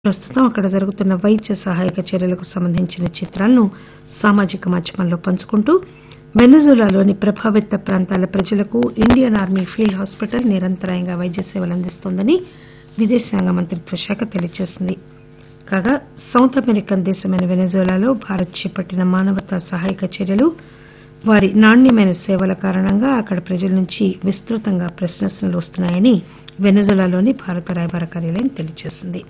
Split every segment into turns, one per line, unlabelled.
ప్రస్తుతం అక్కడ జరుగుతున్న వైద్య సహాయక చర్యలకు సంబంధించిన చిత్రాలను సామాజిక మాధ్యమాల్లో పంచుకుంటూ వెనజులాలోని ప్రభావిత ప్రాంతాల ప్రజలకు ఇండియన్ ఆర్మీ ఫీల్డ్ హాస్పిటల్ నిరంతరాయంగా వైద్య సేవలు అందిస్తోందని విదేశాంగ మంత్రిత్వ శాఖ తెలియజేసింది కాగా సౌత్ అమెరికన్ దేశమైన వెనజులాలో భారత్ చేపట్టిన మానవతా సహాయక చర్యలు వారి నాణ్యమైన సేవల కారణంగా అక్కడ ప్రజల నుంచి విస్తృతంగా ప్రశంసలు వస్తున్నాయని వెనజులాలోని భారత రాయబార కార్యాలయం తెలియజేసింది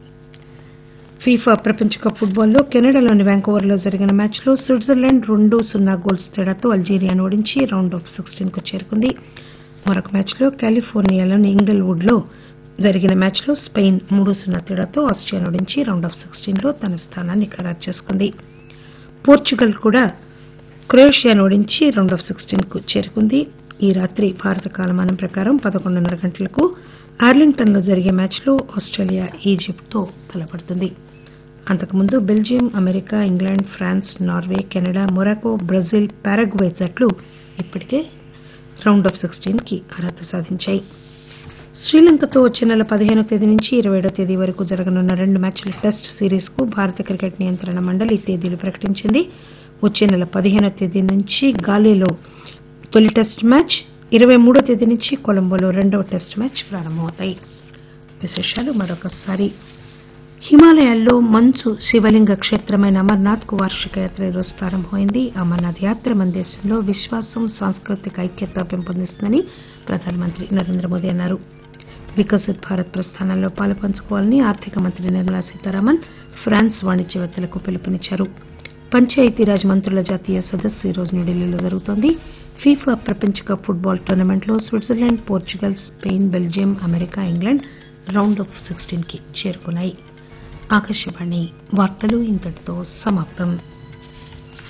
ఫీఫా ప్రపంచ కప్ ఫుట్బాల్లో కెనడాలోని వ్యాంకోవర్లో జరిగిన మ్యాచ్లో స్విట్జర్లాండ్ రెండు సున్నా గోల్స్ తేడాతో అల్జీరియాను ఓడించి రౌండ్ ఆఫ్ సిక్స్టీన్ కు చేరుకుంది మరొక మ్యాచ్లో కాలిఫోర్నియాలోని ఇంగల్వుడ్ లో జరిగిన మ్యాచ్లో స్పెయిన్ మూడు సున్నా తేడాతో ఆస్టియాను ఓడించి రౌండ్ ఆఫ్ సిక్స్టీన్ లో తన స్థానాన్ని ఖరారు చేసుకుంది పోర్చుగల్ కూడా క్రొయేషియాను ఓడించి రౌండ్ ఆఫ్ సిక్స్టీన్ కు చేరుకుంది ఈ రాత్రి భారత కాలమానం ప్రకారం పదకొండున్నర గంటలకు ఆర్లింగ్టన్ లో జరిగే మ్యాచ్లో ఆస్టేలియా ఈజిప్ట్ తో తలపడుతుంది అంతకుముందు Belgium America England France Norway Canada Morocco Brazil Paraguay జట్లు ఇప్పటికే రౌండ్ ఆఫ్ సిక్స్టీన్ కి అర్హత సాధించాయి శ్రీలంకతో వచ్చే నెల పదిహేనో తేదీ నుంచి ఇరవై ఏడో తేదీ వరకు జరగనున్న రెండు మ్యాచ్ల టెస్ట్ సిరీస్ కు భారత క్రికెట్ నియంత్రణ మండలి తేదీలు ప్రకటించింది వచ్చే నెల పదిహేనో తేదీ నుంచి గాలేలో తొలి టెస్ట్ మ్యాచ్ ఇరవై మూడో తేదీ నుంచి కొలంబోలో రెండవ టెస్ట్ మ్యాచ్ ప్రారంభమవుతాయి విశేషాలు మరొకసారి హిమాలయాల్లో మంచు శివలింగ క్షేత్రమైన అమర్నాథ్ కు వార్షిక యాత్ర ఈరోజు ప్రారంభమైంది అమర్నాథ్ యాత్ర మన దేశంలో విశ్వాసం సాంస్కృతిక ఐక్యత పెంపొందిస్తుందని ప్రధానమంత్రి నరేంద్ర మోదీ అన్నారు వికసిత్ భారత్ ప్రస్థానంలో పాలుపంచుకోవాలని ఆర్థిక మంత్రి నిర్మలా సీతారామన్ ఫ్రాన్స్ వాణిజ్యవేత్తలకు పిలుపునిచ్చారు పంచాయతీరాజ్ మంత్రుల జాతీయ సదస్సు ఈరోజు న్యూఢిల్లీలో జరుగుతోంది ఫీఫా ప్రపంచ కప్ ఫుట్బాల్ టోర్నమెంట్లో Switzerland Portugal Spain Belgium America England round of sixteen కి చేరుకున్నాయి ఆకాశవాణి వార్తలు ఇంతటితో సమాప్తం